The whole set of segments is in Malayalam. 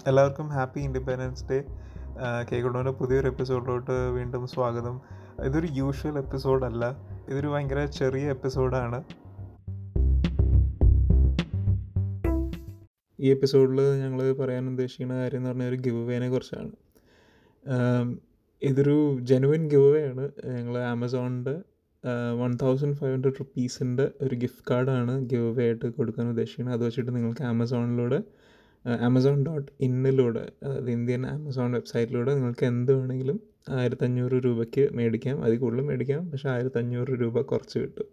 എല്ലാവർക്കും ഹാപ്പി ഇൻഡിപെൻഡൻസ് ഡേ കേക്കൊണ്ടോൻ്റെ പുതിയൊരു എപ്പിസോഡിലോട്ട് വീണ്ടും സ്വാഗതം ഇതൊരു യൂഷ്വൽ എപ്പിസോഡല്ല ഇതൊരു ഭയങ്കര ചെറിയ എപ്പിസോഡാണ് ഈ എപ്പിസോഡിൽ ഞങ്ങൾ പറയാൻ ഉദ്ദേശിക്കുന്ന കാര്യം എന്ന് പറഞ്ഞാൽ ഒരു ഗിവ് വേനെ കുറിച്ചാണ് ആം, ഇതൊരു ജെനുവിൻ ഗിവ് വേ ആണ് ഞങ്ങൾ ആമസോണിൻ്റെ വൺ തൗസൻഡ് ഫൈവ് ഹൺഡ്രഡ് റുപ്പീസിൻ്റെ ഒരു ഗിഫ്റ്റ് കാർഡാണ് ഗിവ് വേ ആയിട്ട് കൊടുക്കാൻ ഉദ്ദേശിക്കുന്നത് അത് വെച്ചിട്ട് നിങ്ങൾക്ക് ആമസോണിലൂടെ ആമസോൺ ഡോട്ട് ഇന്നിലൂടെ അതായത് ഇന്ത്യൻ ആമസോൺ വെബ്സൈറ്റിലൂടെ നിങ്ങൾക്ക് എന്ത് വേണമെങ്കിലും ആയിരത്തഞ്ഞൂറ് രൂപയ്ക്ക് മേടിക്കാം അതിൽ കൂടുതൽ മേടിക്കാം പക്ഷേ ആയിരത്തഞ്ഞൂറ് രൂപ കുറച്ച് കിട്ടും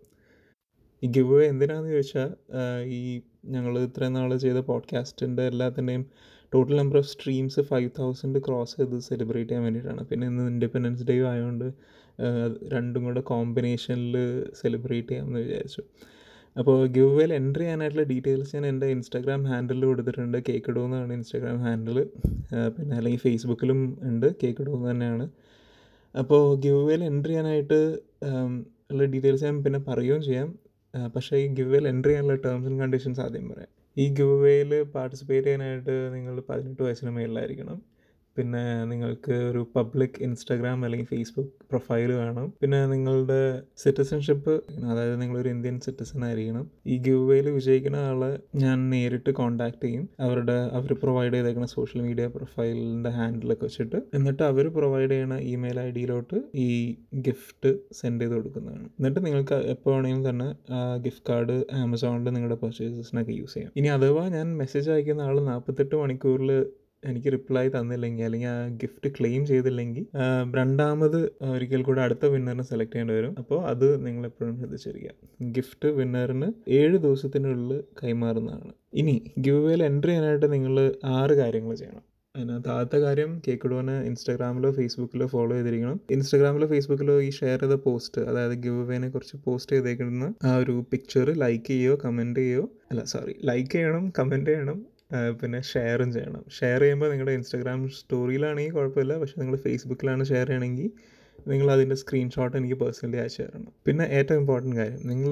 ഈ ഗിവ് വേ എന്തിനാണെന്ന് ചോദിച്ചാൽ ഈ ഞങ്ങൾ ഇത്രയും നാൾ ചെയ്ത പോഡ്കാസ്റ്റിൻ്റെ എല്ലാത്തിൻ്റെയും total number of streams five thousand cross ചെയ്ത് സെലിബ്രേറ്റ് ചെയ്യാൻ വേണ്ടിയിട്ടാണ് പിന്നെ ഇന്ന് ഇൻഡിപെൻഡൻസ് ഡേ ആയതുകൊണ്ട് ആഹ് രണ്ടും കൂടെ കോമ്പിനേഷനിൽ സെലിബ്രേറ്റ് ചെയ്യാമെന്ന് വിചാരിച്ചു അപ്പോൾ ഗിവ് വേയിൽ എൻട്രി ചെയ്യാനായിട്ടുള്ള ഡീറ്റെയിൽസ് ഞാൻ എൻ്റെ ഇൻസ്റ്റാഗ്രാം ഹാൻഡിൽ കൊടുത്തിട്ടുണ്ട് കേക്ക് ഇടൂ എന്നാണ് ഇൻസ്റ്റാഗ്രാം ഹാൻഡിൽ പിന്നെ അല്ലെങ്കിൽ ഫേസ്ബുക്കിലും ഉണ്ട് കേക്ക് ഇടൂ എന്ന് തന്നെയാണ് അപ്പോൾ ഗിവ് വേയിൽ എൻട്രി ചെയ്യാനായിട്ട് ആം, ഉള്ള ഡീറ്റെയിൽസ് ഞാൻ പിന്നെ പറയുകയും ചെയ്യാം ആ, പക്ഷേ ഈ ഗിവ് വേയിൽ എൻട്രി ചെയ്യാനുള്ള ടേംസ് ആൻഡ് കണ്ടീഷൻസ് ആദ്യം പറയാം ഈ ഗിവ് വേയിൽ പാർട്ടിസിപ്പേറ്റ് ചെയ്യാനായിട്ട് നിങ്ങൾ പതിനെട്ട് വയസ്സിന് മേളിലായിരിക്കണം പിന്നെ നിങ്ങൾക്ക് ഒരു പബ്ലിക് ഇൻസ്റ്റാഗ്രാം അല്ലെങ്കിൽ ഫേസ്ബുക്ക് പ്രൊഫൈൽ വേണം പിന്നെ നിങ്ങളുടെ സിറ്റിസൺഷിപ്പ് അതായത് നിങ്ങളൊരു ഇന്ത്യൻ സിറ്റിസൺ ആയിരിക്കണം ഈ ഗിവ് വേയിൽ വിജയിക്കുന്ന ആളെ ഞാൻ നേരിട്ട് കോൺടാക്ട് ചെയ്യും അവരുടെ അവർ പ്രൊവൈഡ് ചെയ്തേക്കുന്ന സോഷ്യൽ മീഡിയ പ്രൊഫൈലിൻ്റെ ഹാൻഡിലൊക്കെ വെച്ചിട്ട് എന്നിട്ട് അവർ പ്രൊവൈഡ് ചെയ്യുന്ന ഇമെയിൽ ഐ ഡിയിലോട്ട് ഈ ഗിഫ്റ്റ് സെൻഡ് ചെയ്ത് കൊടുക്കുന്നതാണ് എന്നിട്ട് നിങ്ങൾക്ക് എപ്പോൾ വേണമെങ്കിലും തന്നെ ആ ഗിഫ്റ്റ് കാർഡ് ആമസോണിൽ നിങ്ങളുടെ പർച്ചേസസിനൊക്കെ യൂസ് ചെയ്യാം ഇനി അഥവാ ഞാൻ മെസ്സേജ് അയക്കുന്ന ആൾ നാൽപ്പത്തെട്ട് മണിക്കൂറിൽ എനിക്ക് റിപ്ലൈ തന്നില്ലെങ്കിൽ അല്ലെങ്കിൽ ആ ഗിഫ്റ്റ് ക്ലെയിം ചെയ്തില്ലെങ്കിൽ ആ, രണ്ടാമത് ഒരിക്കൽ കൂടെ അടുത്ത വിന്നറിനെ സെലക്ട് ചെയ്യേണ്ടി വരും അപ്പോൾ അത് നിങ്ങൾ എപ്പോഴും ശ്രദ്ധിച്ചിരിക്കുക ഗിഫ്റ്റ് വിന്നറിന് ഏഴ് ദിവസത്തിനുള്ളിൽ കൈമാറുന്നതാണ് ഇനി ഗിവ് വേയിൽ എൻട്രി ചെയ്യാനായിട്ട് നിങ്ങൾ ആറ് കാര്യങ്ങൾ ചെയ്യണം അതിനകത്ത് ആദ്യത്തെ കാര്യം കേക്കിടുവന് ഇൻസ്റ്റാഗ്രാമിലോ ഫേസ്ബുക്കിലോ ഫോളോ ചെയ്തിരിക്കണം ഇൻസ്റ്റാഗ്രാമിലോ ഫേസ്ബുക്കിലോ ഈ ഷെയർ ചെയ്ത പോസ്റ്റ് അതായത് ഗിവ് വേനെ കുറിച്ച് പോസ്റ്റ് ചെയ്തേക്കുന്ന ആ ഒരു പിക്ചർ ലൈക്ക് ചെയ്യുകയോ കമൻറ്റ് ചെയ്യുകയോ അല്ല സോറി ലൈക്ക് ചെയ്യണം കമൻറ്റ് ചെയ്യണം ആ, പിന്നെ ഷെയറും ചെയ്യണം ഷെയർ ചെയ്യുമ്പോൾ നിങ്ങളുടെ ഇൻസ്റ്റാഗ്രാം സ്റ്റോറിയിലാണെങ്കിൽ കുഴപ്പമില്ല പക്ഷേ നിങ്ങൾ ഫേസ്ബുക്കിലാണ് ഷെയർ ചെയ്യണമെങ്കിൽ നിങ്ങൾ അതിൻ്റെ സ്ക്രീൻഷോട്ട് എനിക്ക് പേഴ്സണലി അയച്ചു തരണം പിന്നെ ഏറ്റവും ഇമ്പോർട്ടൻറ്റ് കാര്യം നിങ്ങൾ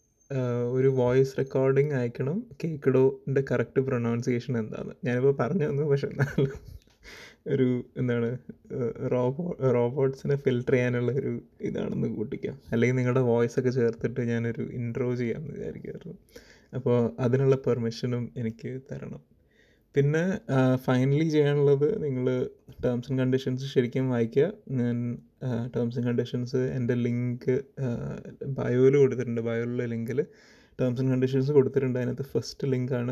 ഒരു വോയിസ് റെക്കോർഡിംഗ് അയക്കണം കേക്കിഡോൻ്റെ കറക്റ്റ് പ്രൊനൗൺസിയേഷൻ എന്താണെന്ന് ഞാനിപ്പോൾ പറഞ്ഞു തന്നു പക്ഷെ എന്നാലും ഒരു എന്താണ് റോബോ റോബോട്ട്സിനെ ഫിൽട്ടർ ചെയ്യാനുള്ള ഒരു ഇതാണെന്ന് കൂട്ടിക്കാം അല്ലെങ്കിൽ നിങ്ങളുടെ വോയിസ് ഒക്കെ ചേർത്തിട്ട് ഞാനൊരു ഇൻട്രോ ചെയ്യാമെന്ന് വിചാരിക്കുമായിരുന്നു അപ്പോൾ അതിനുള്ള പെർമിഷനും എനിക്ക് തരണം പിന്നെ ഫൈനലി ചെയ്യാനുള്ളത് നിങ്ങൾ ടേംസ് ആൻഡ് കണ്ടീഷൻസ് ശരിക്കും വായിക്കുക ഞാൻ ടേംസ് ആൻഡ് കണ്ടീഷൻസ് എൻ്റെ ലിങ്ക് ബയോയിൽ കൊടുത്തിട്ടുണ്ട് ബയോയിലുള്ള ലിങ്കിൽ ടേംസ് ആൻഡ് കണ്ടീഷൻസ് കൊടുത്തിട്ടുണ്ട് അതിനകത്ത് ഫസ്റ്റ് ലിങ്കാണ്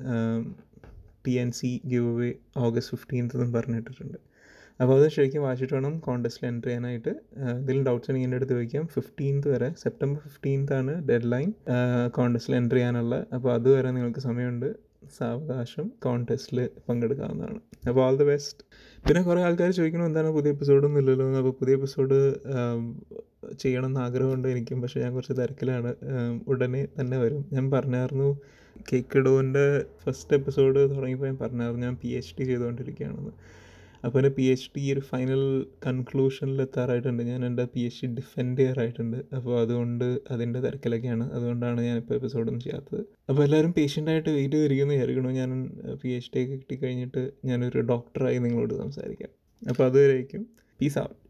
T N C giveaway August fifteenth എന്നും പറഞ്ഞിട്ടിട്ടുണ്ട് അപ്പോൾ അത് ശരിക്കും വായിച്ചിട്ട് വേണം കോൺടെസ്റ്റിൽ എൻ്റർ ചെയ്യാനായിട്ട് എന്തെങ്കിലും ഡൗട്ട്സ് ഉണ്ടെങ്കിൽ എൻ്റെ അടുത്ത് ചോദിക്കാം ഫിഫ്റ്റീൻത്ത് വരെ സെപ്റ്റംബർ ഫിഫ്റ്റീൻത്ത് ആണ് ഡെഡ് ലൈൻ കോൺടെസ്റ്റിൽ എൻ്റർ ചെയ്യാനുള്ള അപ്പോൾ അതുവരെ നിങ്ങൾക്ക് സമയമുണ്ട് സാവകാശം കോൺടെസ്റ്റിൽ പങ്കെടുക്കാവുന്നതാണ് അപ്പോൾ ഓൾ ദി ബെസ്റ്റ് പിന്നെ കുറേ ആൾക്കാർ ചോദിക്കണം എന്താണ് പുതിയ എപ്പിസോഡൊന്നും ഇല്ലല്ലോ എന്ന്. അപ്പോൾ പുതിയ എപ്പിസോഡ് ചെയ്യണം എന്ന് ആഗ്രഹമുണ്ട് എനിക്കും പക്ഷേ ഞാൻ കുറച്ച് തിരക്കിലാണ് ആം, ഉടനെ തന്നെ വരും ഞാൻ പറഞ്ഞായിരുന്നു കേക്ക് ഡോൻ്റെ ഫസ്റ്റ് എപ്പിസോഡ് തുടങ്ങിയപ്പോൾ ഞാൻ പറഞ്ഞായിരുന്നു ഞാൻ പി എച്ച് ഡി ചെയ്തുകൊണ്ടിരിക്കുകയാണെന്ന് അപ്പോൾ എൻ്റെ പി എച്ച് ഡി ഒരു ഫൈനൽ കൺക്ലൂഷനിൽ എത്താറായിട്ടുണ്ട് ഞാൻ എൻ്റെ പി എച്ച് ഡി ഡിഫെൻഡ് ചെയ്യാറായിട്ടുണ്ട് അപ്പോൾ അതുകൊണ്ട് അതിൻ്റെ തിരക്കിലൊക്കെയാണ് അതുകൊണ്ടാണ് ഞാനിപ്പോൾ എപ്പിസോഡൊന്നും ചെയ്യാത്തത് അപ്പോൾ എല്ലാവരും പേഷ്യൻ്റായിട്ട് വെയിറ്റ് ചെയ്തിരിക്കുന്നു വിചാരിക്കണു ഞാൻ പി എച്ച് ഡി ഒക്കെ കിട്ടിക്കഴിഞ്ഞിട്ട് ഞാനൊരു ഡോക്ടറായി നിങ്ങളോട് സംസാരിക്കാം അപ്പോൾ അതുവരേക്കും പീസ് ഔട്ട്